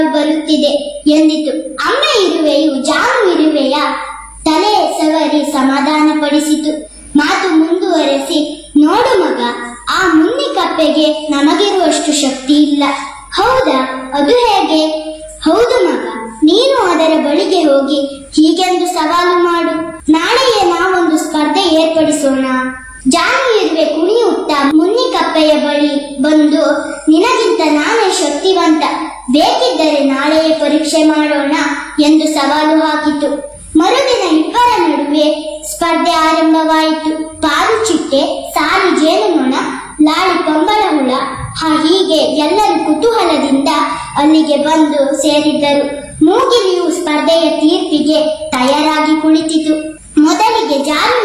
ಬರುತ್ತಿದೆ ಎಂದಿತು ಅಮ್ಮ ಇರುವೆಯು ಜಾನು ಇರುವೆಯ ತಲೆ ಸವರಿ ಸಮಾಧಾನಪಡಿಸಿತು ಮಾತು ಮುಂದುವರೆಸಿ ನೋಡು ಮಗ ಆ ಮುನ್ನಿ ಕಪ್ಪೆಗೆ ನಮಗಿರುವಷ್ಟು ಶಕ್ತಿ ಇಲ್ಲ ಹೌದಾ ಅದು ಹೇಗೆ ಹೌದು ಮಗ ನೀನು ಅದರ ಬಳಿಗೆ ಹೋಗಿ ಹೀಗೆಂದು ಸವಾಲು ಮಾಡು ನಾಳೆಯೇ ನಾವೊಂದು ಸ್ಪರ್ಧೆ ಏರ್ಪಡಿಸೋಣ ಜಾನು ಇರುವೆ ಕುಣಿಯುತ್ತಾ ಮುನ್ನಿ ಕಪ್ಪೆಯ ಬಳಿ ಬಂದು ನಿನಗಿಂತ ನಾನೇ ಶಕ್ತಿವಂತ ಬೇಕಿದ್ದರೆ ನಾಳೆಯೇ ಪರೀಕ್ಷೆ ಮಾಡೋಣ ಎಂದು ಸವಾಲು ಹಾಕಿತು ಮರುದಿನ ಇಬ್ಬರ ನಡುವೆ ಸ್ಪರ್ಧೆ ಆರಂಭವಾಯಿತು ಪಾರು ಚಿಟ್ಟೆ ಸಾರಿ ಜೇನುನೊಣ ಲಾಳಿ ಪಂಬಳ ಹುಳ ಹ- ಹೀಗೆ ಎಲ್ಲರೂ ಕುತೂಹಲದಿಂದ ಅಲ್ಲಿಗೆ ಬಂದು ಸೇರಿದ್ದರು ಮೂಗಿಲಿಯು ಸ್ಪರ್ಧೆಯ ತೀರ್ಪಿಗೆ ತಯಾರಾಗಿ ಕುಳಿತಿತು ಮೊದಲಿಗೆ ಜಾರು